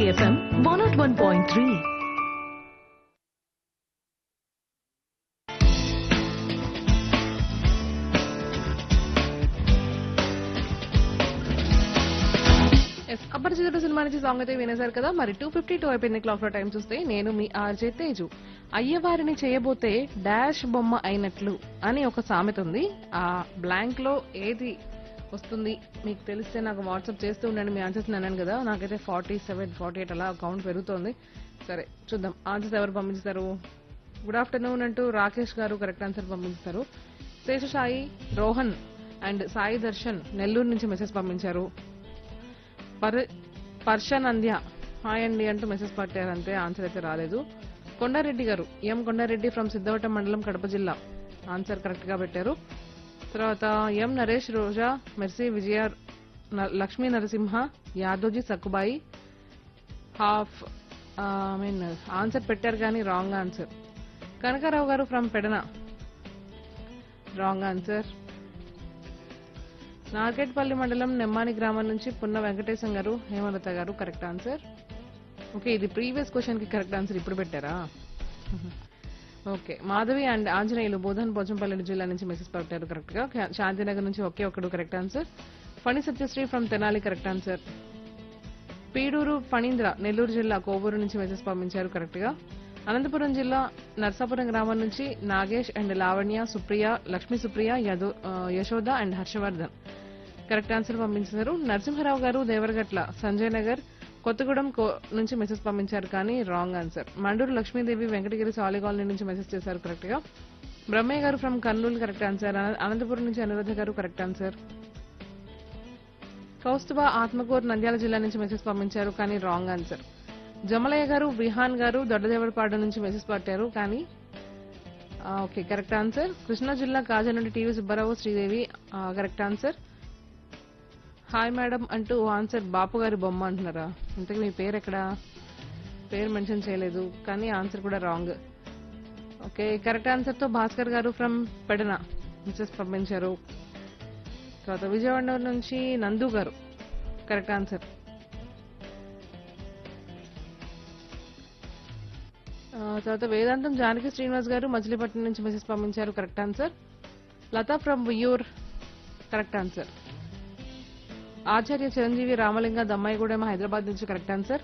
FM one nought one point three yes Aparichitudu సినిమా నుంచి song అయితే వినేశారు కదా మరి టూ ఫిఫ్టీ టూ అయిపోయింది క్లాక్ లో టైం చూస్తే నేను మీ ఆర్జే తేజు అయ్యవారిని చేయబోతే డాష్ బొమ్మ అయినట్లు అని ఒక సామెత ఉంది ఆ బ్లాంక్ లో ఏది వస్తుంది మీకు తెలిస్తే నాకు వాట్సాప్ చేస్తూ ఉండండి మీ ఆన్సర్స్ అన్నాను కదా నాకైతే ఫార్టీ సెవెన్ ఫార్టీ ఎయిట్ అలా కౌంట్ పెరుగుతోంది సరే చూద్దాం ఆన్సర్స్ ఎవరు పంపిస్తారు గుడ్ ఆఫ్టర్నూన్ అంటూ రాకేష్ గారు కరెక్ట్ ఆన్సర్ పంపిస్తారు శేషసాయి రోహన్ అండ్ సాయి దర్శన్ నెల్లూరు నుంచి మెసేజ్ పంపించారు పర్ పర్షన్ అంద్య హాయ్ అండి అంటూ మెసేజ్ పట్టారు అంతే ఆన్సర్ అయితే రాలేదు కొండారెడ్డి గారు ఎం కొండారెడ్డి ఫ్రమ్ సిద్ధవటం మండలం కడప జిల్లా ఆన్సర్ కరెక్ట్ గా పెట్టారు తర్వాత ఎం నరేష్ రోజా మెర్సీ విజయ న- Lakshmi Narasimha Yadoji Sakkubai half I mean answer పెట్టారు కానీ wrong answer Kanakarao garu from Pedana wrong answer Narketpally మండలం నెమ్మాని గ్రామం నుంచి Punna Venkatesham garu Hemalatha garu correct answer okay ఇది ప్రీవియస్ క్వశ్చన్ కి కరెక్ట్ ఆన్సర్ ఇప్పుడు పెట్టారా ఓకే మాధవి అండ్ ఆంజనేయులు బోధన్ పోచంపల్లి జిల్లా నుంచి మెసేజ్ పెట్టారు కరెక్ట్ గా శాంతినగర్ నుంచి ఒకే ఒకడు correct answer Phani Satyasri from Tenali correct answer Peeduru Phanindra Nellore జిల్లా కోవూరు నుంచి మెసేజ్ పంపించారు కరెక్ట్ గా అనంతపురం జిల్లా నర్సాపురం గ్రామం నుంచి నాగేష్ అండ్ లావణ్య సుప్రియ లక్ష్మీ సుప్రియ యదో ఆ, Yashoda and Harshavardhan correct answer పంపించారు నరసింహారావు గారు దేవరగట్ల సంజయ్ నగర్ కొత్తగూడెం కో- నుంచి మెసేజ్ పంపించారు కానీ wrong answer Manduru Lakshmidevi Venkatagiri Sali colony నుంచి మెసేజ్ చేశారు కరెక్ట్ గా బ్రహ్మయ్య గారు ఫ్రమ్ కర్నూలు కరెక్ట్ ఆన్సర్ అన- అనంతపురం నుంచి అనురాధ గారు కరెక్ట్ ఆన్సర్ కౌస్తుభ ఆత్మకూరు నంద్యాల జిల్లా నుంచి మెసేజ్ పంపించారు కానీ రాంగ్ ఆన్సర్ జమలయ్య గారు విహాన్ గారు దొడ్డదేవరపాడు నుంచి మెసేజ్ పట్టారు కానీ ఆ, ఓకే కరెక్ట్ ఆన్సర్ కృష్ణా జిల్లా కాజా నుండి టీవీ సుబ్బారావు శ్రీదేవి ఆ, కరెక్ట్ ఆన్సర్ హాయ్ మేడం అంటూ ఆన్సర్ బాపు గారి బొమ్మ అంటున్నారా ఇంతకు మీ పేరు ఎక్కడ పేరు మెన్షన్ చేయలేదు కానీ ఆన్సర్ కూడా రాంగ్ ఓకే కరెక్ట్ ఆన్సర్ తో భాస్కర్ గారు ఫ్రమ్ పెడన మెసేజ్ పంపించారు తర్వాత విజయవాడ నుంచి నందు గారు కరెక్ట్ ఆన్సర్ ఆ, తర్వాత వేదాంతం జానకి శ్రీనివాస్ గారు మచిలీపట్నం నుంచి మెసేజ్ పంపించారు correct answer Latha from Uyyur correct answer Acharya Chiranjeevi Ramalinga Dammaigudem Hyderabad నుంచి కరెక్ట్ ఆన్సర్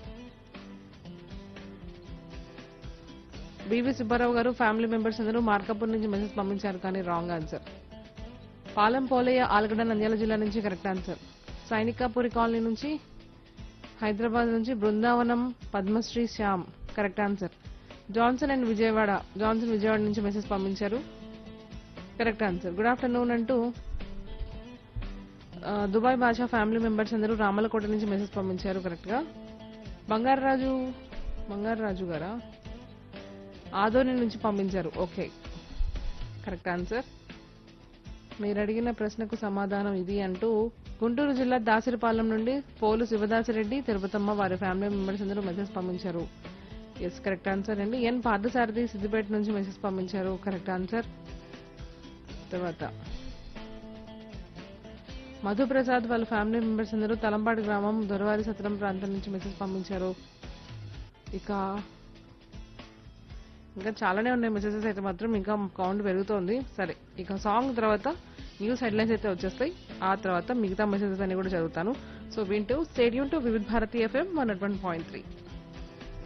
బివి సుబ్బారావు గారు ఫ్యామిలీ మెంబర్స్ అందరూ మార్కాపూర్ నుంచి మెసేజ్ పంపించారు కానీ రాంగ్ ఆన్సర్ పాలెం పోలయ్య ఆలగడ్డ నంద్యాల జిల్లా నుంచి కరెక్ట్ ఆన్సర్ సైనికాపురి కాలనీ నుంచి హైదరాబాద్ నుంచి Brindavanam Padmasri Shyam correct answer Johnson and Vijayawada Johnson Vijayawada నుంచి మెసేజ్ పంపించారు కరెక్ట్ ఆన్సర్ గుడ్ ఆఫ్టర్నూన్ అంటూ ఆ, దుబాయ్ భాషా ఫ్యామిలీ మెంబర్స్ అందరూ రామలకోట నుంచి మెసేజ్ పంపించారు కరెక్ట్ గా బంగారరాజు బంగారరాజు గారా ఆదోని నుంచి పంపించారు ఓకే కరెక్ట్ ఆన్సర్ మీరు అడిగిన ప్రశ్నకు సమాధానం ఇది అంటూ గుంటూరు జిల్లా దాసరిపాలెం నుండి పోలు శివదాసిరెడ్డి తిరుపతమ్మ వారి ఫ్యామిలీ మెంబర్స్ అందరూ మెసేజ్ పంపించారు ఎస్ కరెక్ట్ ఆన్సర్ అండి ఎన్ పార్థసారథి సిద్దిపేట నుంచి మెసేజ్ పంపించారు కరెక్ట్ ఆన్సర్ తర్వాత మధుప్రసాద్ వాళ్ళ ఫ్యామిలీ మెంబర్స్ అందరూ తలంపాడు గ్రామం దొరవారి సత్రం ప్రాంతం నుంచి మెసేజ్ పంపించారు ఇక ఇంకా చాలానే ఉన్నాయి మెసేజెస్ అయితే మాత్రం ఇంకా కౌంట్ పెరుగుతోంది సరే ఇక సాంగ్ తర్వాత న్యూస్ హెడ్లైన్స్ అయితే వచ్చేస్తాయి ఆ తర్వాత మిగతా మెసేజెస్ అన్ని కూడా చదువుతాను సో వింటూ stay tuned to Vividh Bharati FM one point three